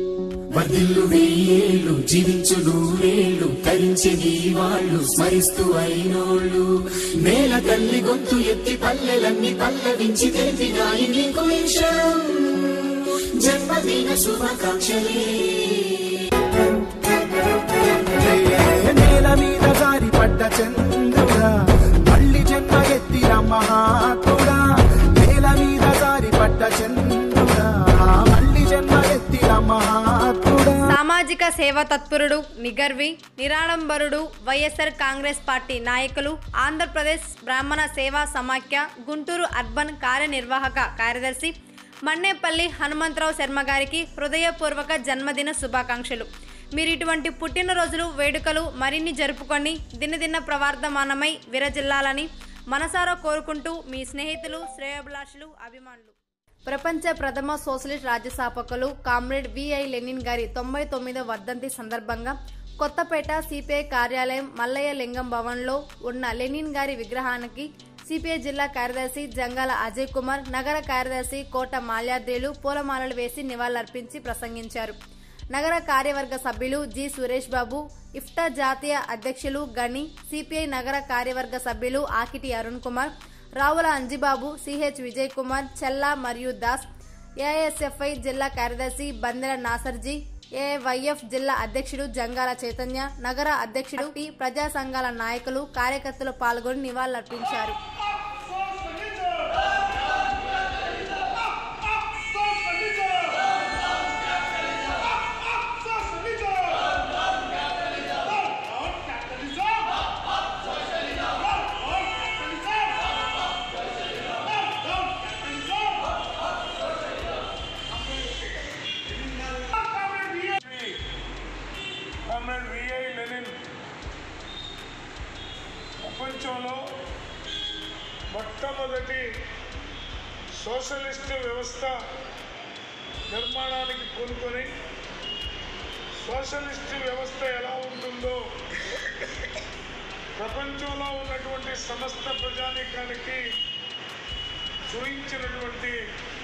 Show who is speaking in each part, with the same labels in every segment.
Speaker 1: వర్ధిల్లు వెయ్యేళ్ళు జీవించు నూరేళ్ళు తరించే నీ వాళ్ళు స్మరిస్తూ అయినోళ్ళు నేల తల్లి గొంతు ఎత్తి పల్లెలన్నీ పల్లవించి తెలిపినాయి నీకు ఈ క్షణం జన్మదిన శుభాకాంక్షలే
Speaker 2: నేల మీద జారి పడ్డ చంద్రుడా మళ్ళీ జన్మ ఎత్తిన మహాత్ముడా నేల మీద జారి పడ్డ చంద్రుడా మళ్ళీ జన్మ ఎత్తిన మహాత్ముడా
Speaker 3: సామాజిక సేవా తత్పరుడు నిగర్వి నిరాడంబరుడు వైఎస్ఆర్ కాంగ్రెస్ పార్టీ నాయకులు ఆంధ్రప్రదేశ్ బ్రాహ్మణ సేవా సమాఖ్య గుంటూరు అర్బన్ కార్యనిర్వాహక కార్యదర్శి మన్నేపల్లి హనుమంతరావు శర్మ గారికి హృదయపూర్వక జన్మదిన శుభాకాంక్షలు మీరు ఇటువంటి పుట్టినరోజులు వేడుకలు మరిన్ని జరుపుకొని దినదిన ప్రవర్ధమానమై విరజిల్లాలని మనసారా కోరుకుంటూ మీ స్నేహితులు శ్రేయోభిలాషులు అభిమానులు ప్రపంచ ప్రథమ సోషలిస్ట్ రాజ్యస్థాపకులు కామ్రేడ్ విఐ లెనిన్ గారి తొంభై తొమ్మిదో వర్ధంతి సందర్భంగా కొత్తపేట సిపిఐ కార్యాలయం మల్లయ్య లింగం భవన్లో ఉన్న లెనిన్ గారి విగ్రహానికి సిపిఐ జిల్లా కార్యదర్శి జంగాల అజయ్ కుమార్ నగర కార్యదర్శి కోట మాల్యాద్రిలు పూలమాలలు వేసి నివాళులర్పించి ప్రసంగించారు నగర కార్యవర్గ సభ్యులు జి సురేష్ బాబు ఇఫ్టా జాతీయ అధ్యక్షులు గని సిపిఐ నగర కార్యవర్గ సభ్యులు ఆకిటి అరుణ్ కుమార్ రావుల అంజిబాబు సిహెచ్ విజయ్ కుమార్ చెల్లా మరియు దాస్ ఏఐఎస్ఎఫ్ఐ జిల్లా కార్యదర్శి బందెల నాసర్జీ ఏవైఎఫ్ జిల్లా అధ్యక్షుడు జంగాల చైతన్య నగర అధ్యక్షుడు టి ప్రజా సంఘాల నాయకులు కార్యకర్తలు పాల్గొని నివాళులర్పించారు
Speaker 4: కామ్రేడ్ విఐ లెనిన్ ప్రపంచంలో మొట్టమొదటి సోషలిస్ట్ వ్యవస్థ నిర్మాణానికి పూనుకొని సోషలిస్ట్ వ్యవస్థ ఎలా ఉంటుందో ప్రపంచంలో ఉన్నటువంటి సమస్త ప్రజానీకానికి చూయించినటువంటి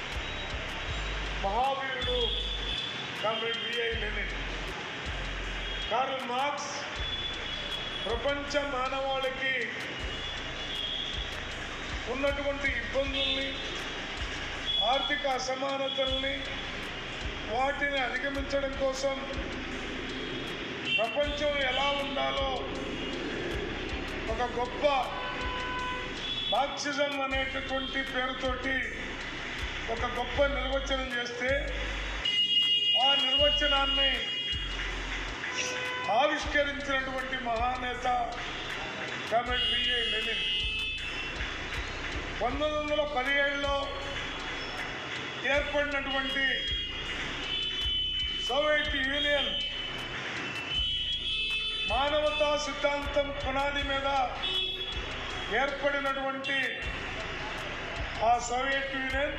Speaker 4: మహావీరుడు comrade V I Lenin Karl Marx ప్రపంచ మానవాళికి ఉన్నటువంటి ఇబ్బందుల్ని ఆర్థిక అసమానతల్ని వాటిని అధిగమించడం కోసం ప్రపంచం ఎలా ఉండాలో ఒక గొప్ప మార్క్సిజం అనేటటువంటి పేరుతోటి ఒక గొప్ప నిర్వచనం చేస్తే ఆ నిర్వచనాన్ని ఆవిష్కరించినటువంటి మహానేత కామ్రేడ్ విఏ లెనిన్ పంతొమ్మిది వందల పదిహేడులో ఏర్పడినటువంటి సోవియట్ యూనియన్ మానవతా సిద్ధాంతం పునాది మీద ఏర్పడినటువంటి ఆ సోవియట్ యూనియన్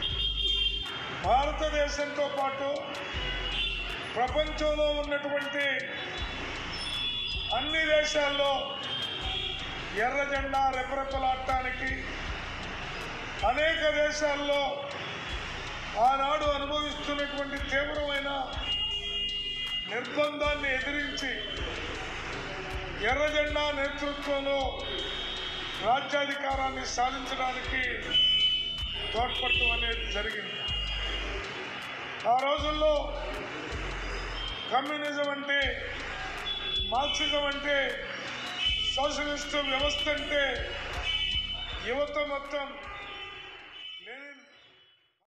Speaker 4: భారతదేశంతో పాటు ప్రపంచంలో ఉన్నటువంటి అన్ని దేశాల్లో ఎర్ర జెండా రెపరెపలాడటానికి అనేక దేశాల్లో ఆనాడు అనుభవిస్తున్నటువంటి తీవ్రమైన నిర్బంధాన్ని ఎదిరించి ఎర్ర జెండా నేతృత్వంలో రాజ్యాధికారాన్ని సాధించడానికి తోడ్పడటం అనేది జరిగింది ఆ రోజుల్లో కమ్యూనిజం అంటే మార్క్సిజం అంటే సోషలిస్ట్ వ్యవస్థ అంటే యువత మొత్తం